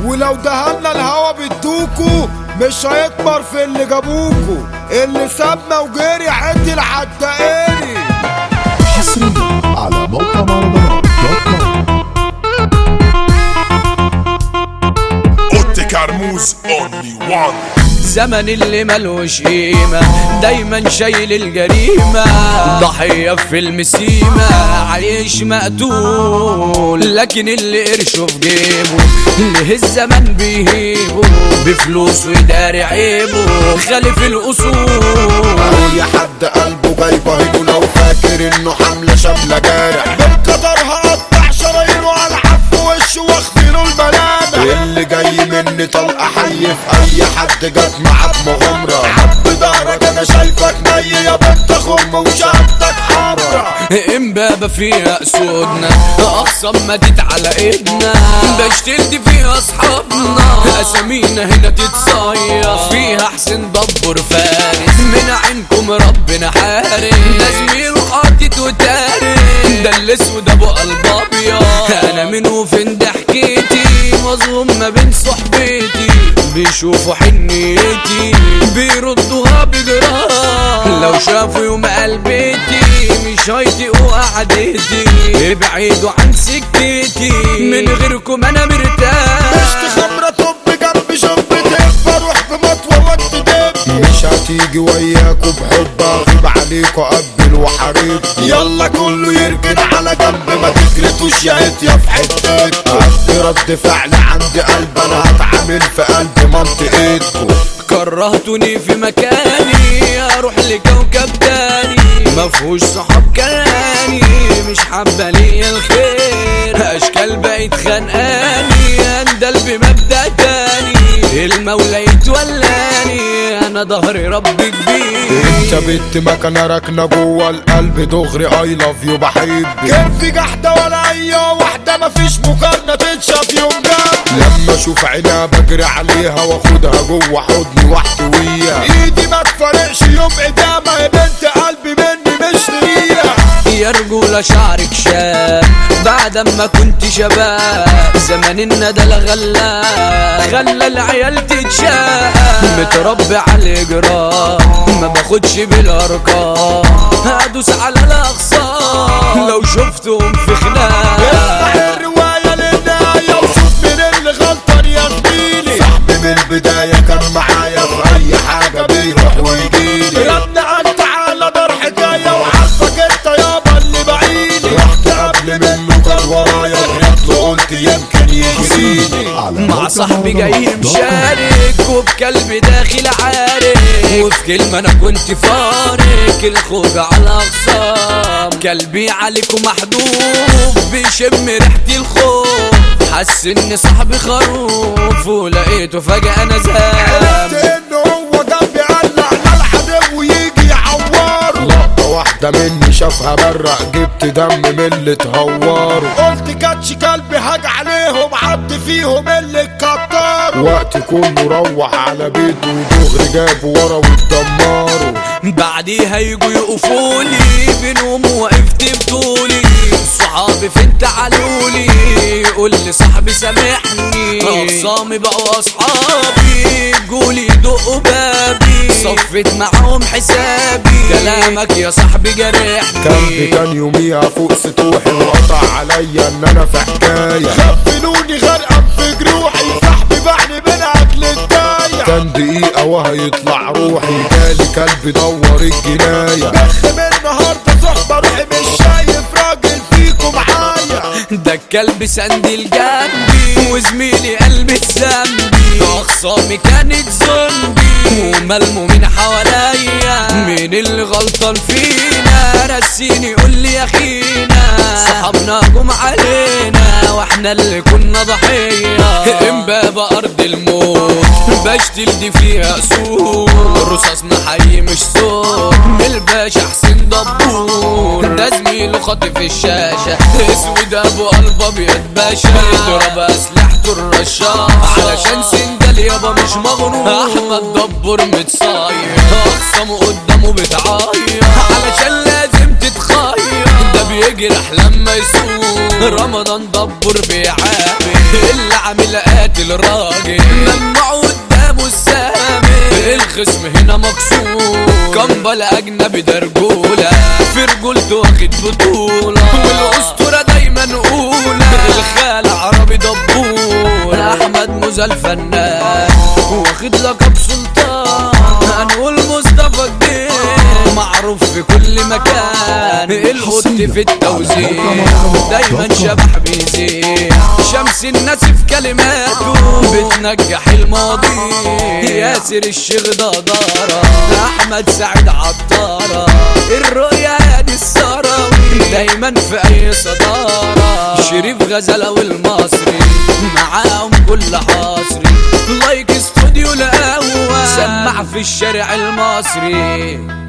ولو دهنا الهوا بيدوكوا مش هيكبر في اللي جابوكوا اللي سابنا وجري عدي الحدائري حصريا على موقع مهرجانات دوت كوم اوتي كرموز اونلي وان زمن اللي ملوش قيمة دايما شايل الجريمة ضحية في المسيمة عايش مقتول لكن اللي قرشه في جيبه اللي الزمن بيهيبه بفلوسه يداري عيبه خالف الأصول اي حد قلبه جايبه هيجو لو فاكر انه حملة شاملة جارح بالقدر هقطع شرايينه على حف وشه واخفيله الملامح اللي جاي مني طلقة حي في اي حد جت معاك مغامرة حب ظهرك انا شايفك ني يا بنت خم وشهادتك حمرا امبابة فيها اسودنا اخصم مدت على ايدنا بشتلت فيها اصحابنا اسامينا هنا تتصير فيها حسين دبر فارس من عينكم ربنا حارس ده زميله حاطط وتارس ده الاسود ابو قلب ابيض انا منه فين ضحكتي مظلوم ما بين صحبتي بيشوفوا حنيتي بيردوها بجراح لو شافوا يوم قلبتي مش هيطيقوا قعدتي ابعدوا عن سكتي من غيركم انا مرتاح مش خمرة طب جنب شب تكبر روح بمطوة وقت دب مش هتيجي وياكوا بحب اغيب عليكوا قبل وحريب يلا كله يركن على جنب ما تجلتوش يا يا في حتتكوا قد رد فعل عندي قلب انا هتعامل في قلب منطقتكوا كرهتوني في مكاني اروح لكوكب تاني مفهوش صحاب كاني مش حابة ليا الخير اشكال بقت خانقاني اندل بمبدأ تاني المولى يتولاني انا ظهري رب كبير انت بنت مكانة راكنة جوه القلب دغري اي لاف يو بحبك كان في جحدة ولا اي واحدة مفيش مقارنة تتشاف يوم جنب لما اشوف عينها بجري عليها واخدها جوه حضني واحتويها ايدي ما تفرقش يوم قدامها يا بنت قلبي مني مش ليها يا رجولة شعرك شاب بعد ما كنت شباب زمن الندى غلا خلى العيال تتشاق متربي على الاجرام ما باخدش بالارقام هدوس على الاقصام لو شفتهم في اسمع خناق الرواية للنهاية وشوف مين اللي غلطان يا زميلي صاحبي من البداية كان معايا في أي حاجة بيروح ويجيلي رد أنت على دار حكاية وعارفك أنت يابا اللي بعيني رحت قبل منه كان ورايا جريت له قلت يمكن يجريني على مع موقع صاحبي جاي مهرجانات دوت كوم. مشارك وبكلب داخل عارك وفي كلمة انا كنت فارك الخوج على اقسام قلبي عليكم محدود بيشم ريحتي الخوف حس ان صاحبي خروف ولقيته فجأة انا عرفت زهقان إنه هو جنبي قلع للعدو ويجي يعوره لقطة واحدة مني شافها برق جبت دم من اللي تهوره قلت كاتش كلبي هاج عليهم عد فيهم اللي اتكتروا وقت كله روح على بيته ودغري جابوا ورا واتدمروا بعديها يجوا يقفولي بينهم وقفت بطولي صحابي فين تعالولي يقول لي صاحبي سامحني اقسامي بقوا اصحابي جولي دقوا بابي صفت معاهم حسابي كلامك يا صاحبي كان جرحني كان يوميها فوق سطوحي وقطع عليا ان انا في حكايه غفلوني غرقان في جروحي صاحبي باعني من اجل الدايه كان دقيقه وهيطلع روحي جالي كلب دور الجنايه بخ من النهارده صحبه روحي مش شايف راجل فيكم معايا ده الكلب سندل جنبي وزميلي قلبي ذنبي اخصامي كانت زومبي وملمو من حواليا مين اللي غلطان فينا رسيني قول لي يا اخينا صحابنا جم علينا واحنا اللي كنا ضحيه امبابة ارض الموت بشتل دي فيها سور رصاصنا حي مش صوت من الباشا حسين دبور ده زميله خاطف الشاشة اسود ابو قلب ابيض باشا يضرب اسلحته الرشاش علشان سندل يابا مش مغرور احمد دبور متصاير اقسمه قدامه بتعاير علشان لازم تتخير ده بي يجرح لما يسوق رمضان دبر بيعامل اللي عامل قاتل راجل ممنوع قدامه السامي الخصم هنا مكسور كمبل اجنبي ده رجوله في رجولته واخد بطوله والاسطوره دايما اولى الخال عربي دبور احمد موزة الفنان واخد لقب سلطان هنقول مصطفى الدين معروف في كل مكان القط في التوزيع دايما شبح بيزيع شمس الناس في كلماته بتنجح الماضي ياسر الشيخ ده دارة احمد سعيد عطارة الرؤيا هادي السراوي دايما في اي صدارة شريف غزلة والمصري معاهم كل حصري لايك استوديو الاول سمع في الشارع المصري